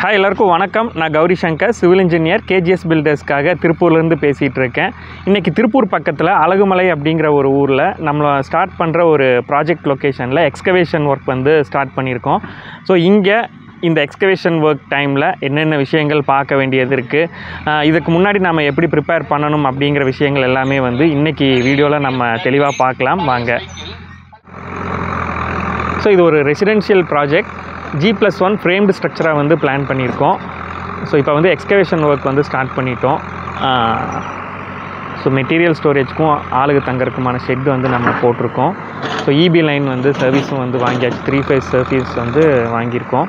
hi எல்லாருக்கும் வணக்கம் நான் Gowri Shankar civil engineer KGS பில்டர்ஸ்க்காக திருப்பூர்லேருந்து பேசிகிட்டு இருக்கேன் இன்றைக்கி திருப்பூர் பக்கத்தில் அழகுமலை அப்படிங்கிற ஒரு ஊரில் நம்ம ஸ்டார்ட் பண்ணுற ஒரு ப்ராஜெக்ட் லொக்கேஷனில் எக்ஸ்கவேஷன் ஒர்க் வந்து ஸ்டார்ட் பண்ணியிருக்கோம் ஸோ இங்கே இந்த எக்ஸ்கவேஷன் ஒர்க் டைமில் என்னென்ன விஷயங்கள் பார்க்க வேண்டியது இருக்குது இதுக்கு முன்னாடி நம்ம எப்படி ப்ரிப்பேர் பண்ணணும் அப்படிங்கிற விஷயங்கள் எல்லாமே வந்து இன்றைக்கி வீடியோவில் நம்ம தெளிவாக பார்க்கலாம் வாங்க ஸோ இது ஒரு residential project G plus one framed ஸ்ட்ரக்சராக வந்து பிளான் பண்ணியிருக்கோம் ஸோ இப்போ வந்து எக்ஸ்கவேஷன் ஒர்க் வந்து ஸ்டார்ட் பண்ணிட்டோம் ஸோ மெட்டீரியல் ஸ்டோரேஜ்க்கும் ஆளுக்கு தங்கறதுக்குமான ஷெட் வந்து நம்ம போட்டிருக்கோம் ஸோ இபி லைன் வந்து சர்வீஸும் வந்து வாங்கியாச்சு த்ரீ ஃபேஸ் சர்வீஸ் வந்து வாங்கியிருக்கோம்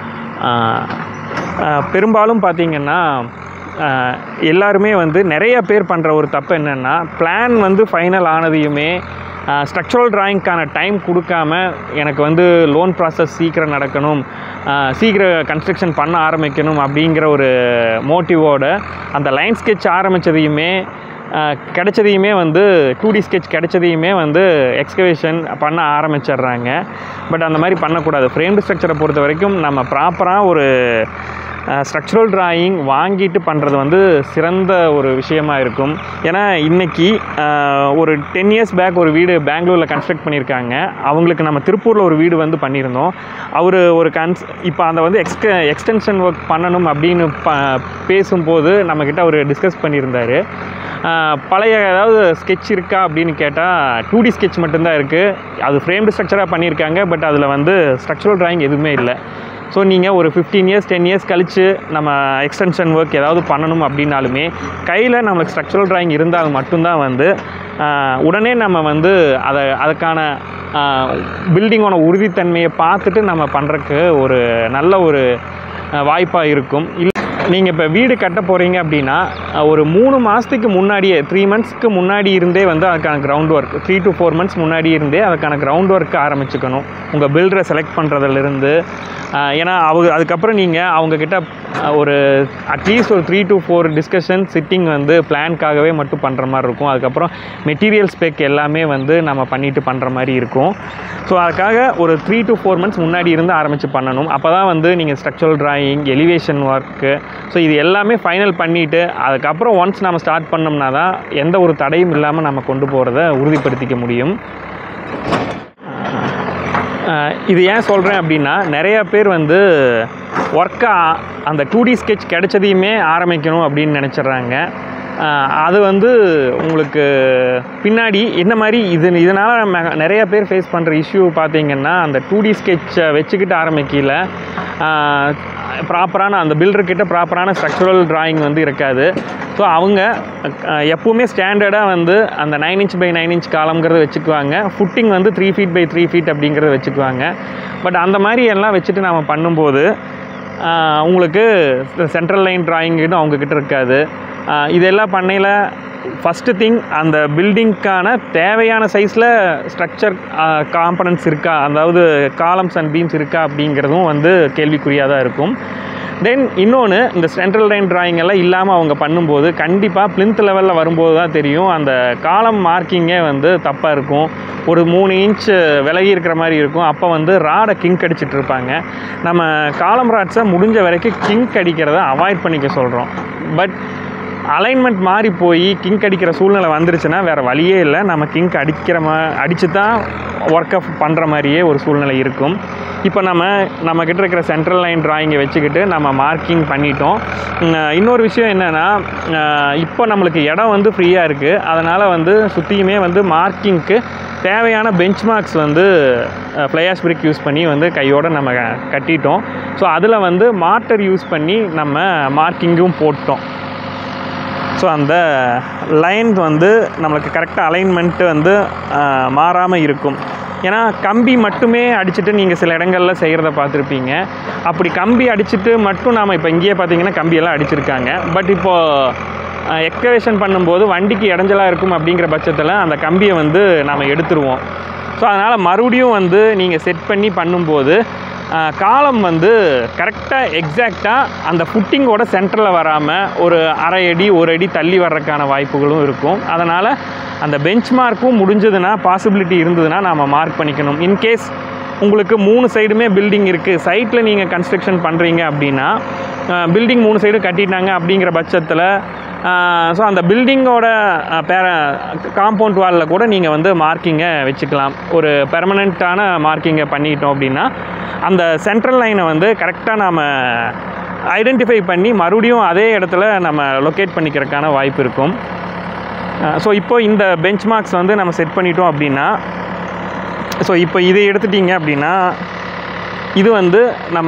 ஆஹ் ஆஹ் பெரும்பாலும் பார்த்திங்கன்னா ஆஹ் எல்லாருமே வந்து நிறைய பேர் பண்ணுற ஒரு தப்பு என்னென்னா பிளான் வந்து ஃபைனல் ஆனதையுமே ஸ்ட்ரக்சரல் டிராயிங்க்கான டைம் கொடுக்காம எனக்கு வந்து லோன் ப்ராசஸ் சீக்கிரம் நடக்கணும் ஆஹ் சீக்கிரம் கன்ஸ்ட்ரக்ஷன் பண்ண ஆரம்பிக்கணும் அப்படிங்கிற ஒரு மோட்டிவோட அந்த லைன் ஸ்கெட்ச் ஆரம்பித்ததையுமே கிடைச்சதையுமே வந்து டூ டி ஸ்கெட்ச் கிடைச்சதையுமே வந்து எக்ஸ்கவேஷன் பண்ண ஆரம்பிச்சிடுறாங்க பட் அந்த மாதிரி பண்ணக்கூடாது ஃப்ரேம்டு ஸ்ட்ரக்சரை பொறுத்த வரைக்கும் நம்ம ப்ராப்பராக ஒரு ஸ்ட்ரக்சரல் டிராயிங் வாங்கிட்டு பண்ணுறது வந்து சிறந்த ஒரு விஷயமா இருக்கும் ஏன்னா இன்றைக்கி ஒரு டென் இயர்ஸ் பேக் ஒரு வீடு பெங்களூரில் கன்ஸ்ட்ரக்ட் பண்ணியிருக்காங்க அவங்களுக்கு நம்ம திருப்பூரில் ஒரு வீடு வந்து பண்ணியிருந்தோம் அவர் ஒரு கன்ஸ் இப்போ அந்த வந்து எக்ஸ்க எக்ஸ்டென்ஷன் ஒர்க் பண்ணணும் அப்படின்னு ப பேசும்போது நம்மக்கிட்ட அவர் டிஸ்கஸ் பண்ணியிருந்தார் பழைய ஏதாவது ஸ்கெட்ச் இருக்கா அப்படின்னு கேட்டால் டூ டி ஸ்கெட்ச் மட்டும்தான் இருக்குது அது ஃப்ரேம்டு ஸ்ட்ரக்சராக பண்ணியிருக்காங்க பட் அதில் வந்து ஸ்ட்ரக்சரல் டிராயிங் எதுவுமே இல்லை ஸோ நீங்கள் ஒரு ஃபிஃப்டீன் இயர்ஸ் டென் இயர்ஸ் கழித்து நம்ம எக்ஸ்டென்ஷன் ஒர்க் ஏதாவது பண்ணணும் அப்படின்னாலுமே கையில் நம்மளுக்கு ஸ்ட்ரக்சரல் டிராயிங் இருந்தால் மட்டும்தான் வந்து உடனே நம்ம வந்து அதை அதுக்கான பில்டிங்கோட உறுதித்தன்மையை பார்த்துட்டு நம்ம பண்ணுறக்கு ஒரு நல்ல ஒரு வாய்ப்பாக இருக்கும் இல்லை நீங்கள் இப்போ வீடு கட்ட போகிறீங்க அப்படின்னா ஒரு மூணு மாதத்துக்கு முன்னாடியே த்ரீ மந்த்ஸ்க்கு முன்னாடி இருந்தே வந்து அதுக்கான ground work three to four months முன்னாடி இருந்தே அதுக்கான கிரவுண்ட் ஒர்க் ஆரம்பிச்சுக்கணும் உங்கள் பில்டரை செலக்ட் பண்ணுறதுலேருந்து ஏன்னா அவங்க அதுக்கப்புறம் நீங்கள் அவங்கக்கிட்ட ஒரு அட்லீஸ்ட் ஒரு three to four discussion sitting வந்து பிளான்காகவே மட்டும் பண்ணுற மாதிரி இருக்கும் அதுக்கப்புறம் மெட்டீரியல் ஸ்பெக் எல்லாமே வந்து நம்ம பண்ணிட்டு பண்ணுற மாதிரி இருக்கும் ஸோ அதுக்காக ஒரு த்ரீ டு ஃபோர் மந்த்ஸ் முன்னாடி இருந்து ஆரம்பித்து பண்ணணும் அப்போ தான் வந்து நீங்கள் structural drawing elevation work so இது எல்லாமே ஃபைனல் பண்ணிவிட்டு அதுக்கப்புறம் ஒன்ஸ் நம்ம ஸ்டார்ட் பண்ணோம்னா தான் எந்த ஒரு தடையும் இல்லாமல் நம்ம கொண்டு போகிறத உறுதிப்படுத்திக்க முடியும் இது ஏன் சொல்கிறேன் அப்படின்னா நிறையா பேர் வந்து ஒர்க்கை அந்த டூ டி ஸ்கெட்ச் கிடைச்சதையுமே ஆரம்பிக்கணும் அப்படின்னு நினச்சிட்றாங்க அது வந்து உங்களுக்கு பின்னாடி இந்த மாதிரி இது இதனால் நம்ம நிறைய பேர் ஃபேஸ் பண்ணுற இஷ்யூ பார்த்தீங்கன்னா அந்த டூ டி ஸ்கெட்சை வச்சுக்கிட்டு ஆரம்பிக்கல ப்ராப்பரான அந்த பில்டர்கிட்ட ப்ராப்பரான ஸ்ட்ரக்சரல் டிராயிங் வந்து இருக்காது ஸோ அவங்க எப்போவுமே ஸ்டாண்டர்டாக வந்து அந்த nine inch by nine inch காலம்ங்கிறத வச்சுக்குவாங்க ஃபுட்டிங் வந்து three feet by three feet அப்படிங்கிறத வச்சுக்குவாங்க பட் அந்த மாதிரி எல்லாம் வச்சுட்டு நாம் பண்ணும்போது உங்களுக்கு சென்ட்ரல் லைன் டிராயிங்னு அவங்கக்கிட்ட இருக்காது இதெல்லாம் பண்ணையில் ஃபஸ்ட்டு திங் அந்த பில்டிங்க்கான தேவையான சைஸில் ஸ்ட்ரக்சர் காம்பனன்ட்ஸ் இருக்கா அதாவது காலம்ஸ் அண்ட் பீம்ஸ் இருக்கா அப்படிங்கிறதும் வந்து கேள்விக்குறியாக தான் இருக்கும் தென் இன்னொன்று இந்த சென்ட்ரல் லைன் டிராயிங் எல்லாம் இல்லாமல் அவங்க பண்ணும்போது கண்டிப்பாக பிளிந்த் லெவலில் வரும்போது தான் தெரியும் அந்த காலம் மார்க்கிங்கே வந்து தப்பாக இருக்கும் ஒரு மூணு இன்ச் விலகி இருக்கிற மாதிரி இருக்கும் அப்போ வந்து ராடை கிங்க் அடிச்சிட்டு இருப்பாங்க நம்ம காலம் ராட்ஸை முடிஞ்ச வரைக்கும் கிங்க் அடிக்கிறத அவாய்ட் பண்ணிக்க சொல்கிறோம் பட் அலைன்மெண்ட் மாறி போய் கிங்க் அடிக்கிற சூழ்நிலை வந்துருச்சுன்னா வேறு வழியே இல்லை நம்ம கிங்க் அடிக்கிற மா அடித்து தான் ஒர்க் அப் பண்ணுற மாதிரியே ஒரு சூழ்நிலை இருக்கும் இப்போ நம்ம நம்மக்கிட்ட இருக்கிற சென்ட்ரல் லைன் டிராயிங்கை வச்சுக்கிட்டு நம்ம மார்க்கிங் பண்ணிட்டோம் இன்னொரு விஷயம் என்னென்னா இப்போ நம்மளுக்கு இடம் வந்து ஃப்ரீயாக இருக்குது அதனால் வந்து சுற்றியுமே வந்து மார்க்கிங்க்கு தேவையான பெஞ்ச் மார்க்ஸ் வந்து ஃப்ளையாஷ் பிரிக் யூஸ் பண்ணி வந்து கையோடு நம்ம கட்டிட்டோம் ஸோ அதில் வந்து மார்ட்டர் யூஸ் பண்ணி நம்ம மார்க்கிங்கும் போட்டோம் ஸோ அந்த லைன் வந்து நம்மளுக்கு கரெக்டாக அலைன்மெண்ட்டு வந்து மாறாமல் இருக்கும் ஏன்னா கம்பி மட்டுமே அடிச்சுட்டு நீங்கள் சில இடங்களில் செய்கிறத பார்த்துருப்பீங்க அப்படி கம்பி அடிச்சுட்டு மட்டும் நாம் இப்போ இங்கேயே பார்த்தீங்கன்னா கம்பியெல்லாம் அடிச்சிருக்காங்க பட் இப்போது எக்ஸ்கவேஷன் பண்ணும்போது வண்டிக்கு இடைஞ்சலாக இருக்கும் அப்படிங்கிற பட்சத்தில் அந்த கம்பியை வந்து நாம் எடுத்துருவோம் ஸோ அதனால் மறுபடியும் வந்து நீங்கள் செட் பண்ணி பண்ணும்போது காலம் வந்து கரெக்டாக எக்ஸாக்டாக அந்த ஃபுட்டிங்கோட சென்டரில் வராமல் ஒரு அரை அடி ஒரு அடி தள்ளி வர்றதுக்கான வாய்ப்புகளும் இருக்கும் அதனால் அந்த பெஞ்ச் மார்க்கும் முடிஞ்சதுன்னா பாசிபிலிட்டி இருந்ததுன்னா நாம் மார்க் பண்ணிக்கணும் இன்கேஸ் உங்களுக்கு மூணு சைடுமே பில்டிங் இருக்குது சைட்டில் நீங்கள் கன்ஸ்ட்ரக்ஷன் பண்ணுறீங்க அப்படின்னா பில்டிங் மூணு சைடு கட்டிட்டாங்க அப்படிங்கிற பட்சத்தில் ஸோ அந்த பில்டிங்கோட பேர காம்பவுண்ட் வாலில் கூட நீங்கள் வந்து மார்க்கிங்கை வச்சுக்கலாம் ஒரு பெர்மனண்ட்டான மார்க்கிங்கை பண்ணிட்டோம் அப்படின்னா அந்த சென்ட்ரல் லைனை வந்து கரெக்டாக நாம் ஐடென்டிஃபை பண்ணி மறுபடியும் அதே இடத்துல நம்ம லொக்கேட் பண்ணிக்கிறதுக்கான வாய்ப்பு இருக்கும் ஸோ இப்போ இந்த பெஞ்ச் மார்க்ஸ் வந்து நம்ம செட் பண்ணிட்டோம் அப்படின்னா ஸோ இப்போ இதை எடுத்துட்டிங்க அப்படின்னா இது வந்து நம்ம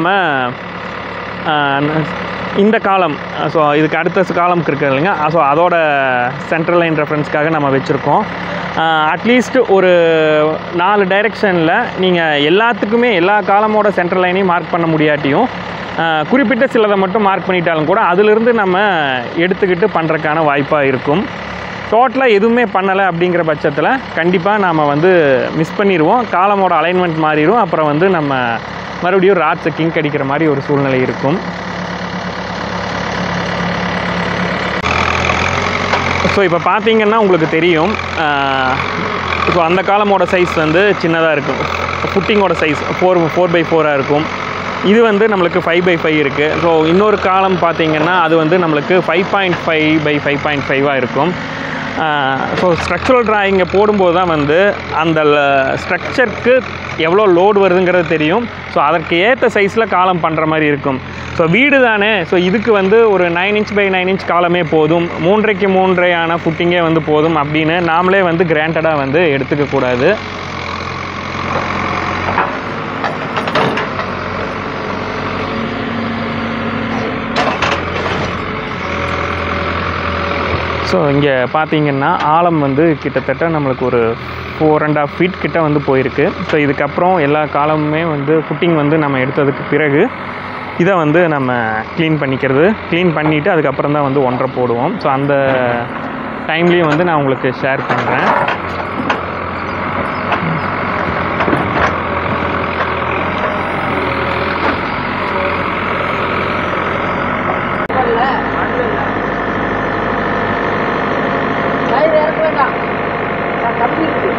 ஆஹ், இந்த காலம் ஸோ இதுக்கு அடுத்த காலம் இருக்குது இல்லைங்க ஸோ அதோட சென்ட்ரல் லைன் ரெஃபரன்ஸ்க்காக நம்ம வச்சுருக்கோம் அட்லீஸ்ட் ஒரு நாலு டைரெக்ஷனில் நீங்கள் எல்லாத்துக்குமே எல்லா காலமோட சென்ட்ரல் லைனையும் மார்க் பண்ண முடியாட்டியும் ஆஹ், குறிப்பிட்ட சிலதை மட்டும் மார்க் பண்ணிட்டாலும் கூட அதிலிருந்து நம்ம எடுத்துக்கிட்டு பண்ணுறதுக்கான வாய்ப்பாக இருக்கும் டோட்டலாக எதுவுமே பண்ணலை அப்படிங்கிற பட்சத்தில் கண்டிப்பாக நாம் வந்து மிஸ் பண்ணிடுவோம் காலமோட அலைன்மெண்ட் மாறிடும் அப்புறம் வந்து நம்ம மறுபடியும் ராட்ஸை கிங்க் அடிக்கிற மாதிரி ஒரு சூழ்நிலை இருக்கும் ஸோ இப்போ பார்த்தீங்கன்னா உங்களுக்கு தெரியும் ஸோ அந்த காலமோட சைஸ் வந்து சின்னதாக இருக்கும் ஃபுட்டிங்கோட சைஸ் ஃபோர் ஃபோர் பை ஃபோராக இருக்கும் இது வந்து நம்மளுக்கு ஃபைவ் பை ஃபைவ் இருக்குது ஸோ இன்னொரு காலம் பார்த்தீங்கன்னா அது வந்து நம்மளுக்கு five point five by five point ஃபைவாக இருக்கும் ஸோ ஸ்ட்ரக்சரல் டிராயிங்கை போடும்போது தான் வந்து அந்த ஸ்ட்ரக்சருக்கு எவ்வளோ லோடு வருதுங்கிறது தெரியும் ஸோ அதற்கு ஏற்ற சைஸில் காலம் பண்ணுற மாதிரி இருக்கும் ஸோ வீடு தானே ஸோ இதுக்கு வந்து ஒரு nine inch by nine inch காலமே போதும் மூன்றைக்கு மூன்றையான ஃபுட்டிங்கே வந்து போதும் அப்படின்னு நாமளே வந்து கிராண்டடாக வந்து எடுத்துக்கக்கூடாது ஸோ இங்கே பார்த்தீங்கன்னா ஆழம் வந்து கிட்டத்தட்ட நம்மளுக்கு ஒரு ஃபோர் அண்ட் ஆஃப் ஃபீட் கிட்ட வந்து போயிருக்கு ஸோ இதுக்கப்புறம் எல்லா காலமுமே வந்து ஃபுட்டிங் வந்து நம்ம எடுத்ததுக்கு பிறகு இதை வந்து நம்ம க்ளீன் பண்ணிக்கிறது க்ளீன் பண்ணிவிட்டு அதுக்கப்புறம் தான் வந்து ஒன்றரை போடுவோம் ஸோ அந்த டைம்லேயும் வந்து நான் உங்களுக்கு ஷேர் பண்ணுறேன் சைடு இறக்க வேண்டாம் நான் கம்பி இருக்கு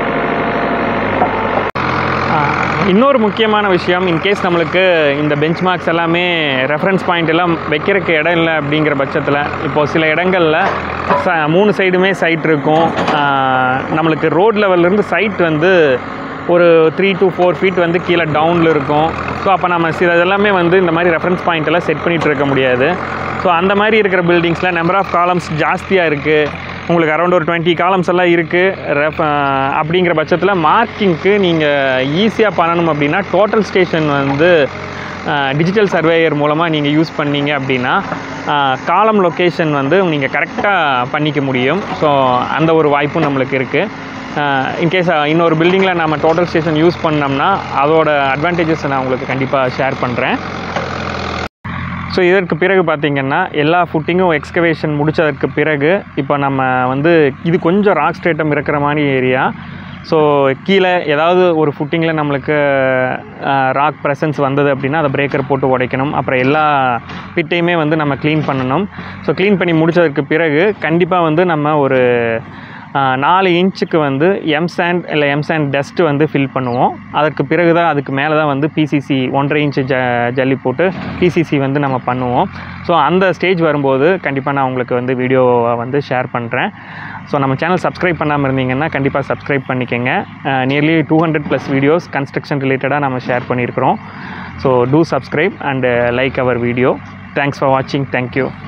ஆஹ், இன்னொரு முக்கியமான விஷயம் இன்கேஸ் நம்மளுக்கு இந்த பெஞ்ச் மார்க்ஸ் எல்லாமே ரெஃபரன்ஸ் பாயிண்ட் எல்லாம் வைக்கிறதுக்கு இடம் இல்லை அப்படிங்கிற பட்சத்தில் இப்போது சில இடங்களில் ச மூணு சைடுமே சைட் இருக்கும் ஆஹ், நம்மளுக்கு ரோட் லெவல்லேருந்து சைட் வந்து ஒரு த்ரீ to ஃபோர் ஃபீட் வந்து கீழே டவுனில் இருக்கும் ஸோ அப்போ நம்ம சில இதெல்லாமே வந்து இந்த மாதிரி ரெஃபரன்ஸ் பாயிண்ட் எல்லாம் செட் பண்ணிகிட்டு இருக்க முடியாது ஸோ அந்த மாதிரி இருக்கிற பில்டிங்ஸில் நம்பர் ஆஃப் காலம்ஸ் ஜாஸ்தியாக இருக்குது உங்களுக்கு அரௌண்ட் ஒரு டுவெண்ட்டி காலம்ஸ் எல்லாம் இருக்குது ரெஃப் அப்படிங்கிற பட்சத்தில் மார்க்கிங்க்கு நீங்கள் ஈஸியாக பண்ணணும் அப்படின்னா டோட்டல் ஸ்டேஷன் வந்து டிஜிட்டல் சர்வேயர் மூலமாக நீங்கள் யூஸ் பண்ணீங்க அப்படின்னா காலம் லொக்கேஷன் வந்து நீங்கள் கரெக்டாக பண்ணிக்க முடியும் ஸோ அந்த ஒரு வாய்ப்பும் நம்மளுக்கு இருக்குது இன்கேஸ் இன்னொரு பில்டிங்கில் நம்ம டோட்டல் ஸ்டேஷன் யூஸ் பண்ணோம்னா அதோட அட்வான்டேஜஸ் நான் உங்களுக்கு கண்டிப்பாக ஷேர் பண்ணுறேன் ஸோ இதற்கு பிறகு பார்த்திங்கன்னா எல்லா ஃபுட்டிங்கும் எக்ஸ்கவேஷன் முடிச்சதற்கு பிறகு இப்போ நம்ம வந்து இது கொஞ்சம் ராக் ஸ்டேட்டம் இருக்கிற மாதிரி ஏரியா ஸோ கீழே ஏதாவது ஒரு ஃபுட்டிங்கில் நம்மளுக்கு ராக் ப்ரெசன்ஸ் வந்தது அப்படின்னா அதை பிரேக்கர் போட்டு உடைக்கணும் அப்புறம் எல்லா பிட்டையுமே வந்து நம்ம க்ளீன் பண்ணணும் ஸோ க்ளீன் பண்ணி முடிச்சதற்கு பிறகு கண்டிப்பாக வந்து நம்ம ஒரு ஆஹ், நாலு இன்ச்சுக்கு வந்து எம் சாண்ட் இல்லை எம் சாண்ட் டஸ்ட்டு வந்து ஃபில் பண்ணுவோம் அதற்கு பிறகு தான் அதுக்கு மேலே தான் வந்து பிசிசி ஒன்றரை இன்ச்சு ஜ ஜல்லி போட்டு பிசிசி வந்து நம்ம பண்ணுவோம் ஸோ அந்த ஸ்டேஜ் வரும்போது கண்டிப்பாக நான் உங்களுக்கு வந்து வீடியோவை வந்து ஷேர் பண்ணுறேன் ஸோ நம்ம சேனல் சப்ஸ்கிரைப் பண்ணாமல் இருந்தீங்கன்னா கண்டிப்பாக சப்ஸ்கிரைப் பண்ணிக்கோங்க nearly two hundred plus videos construction ரிலேட்டடாக நம்ம ஷேர் பண்ணியிருக்கிறோம் so to subscribe and like our video thanks for வாட்சிங் தேங்க்யூ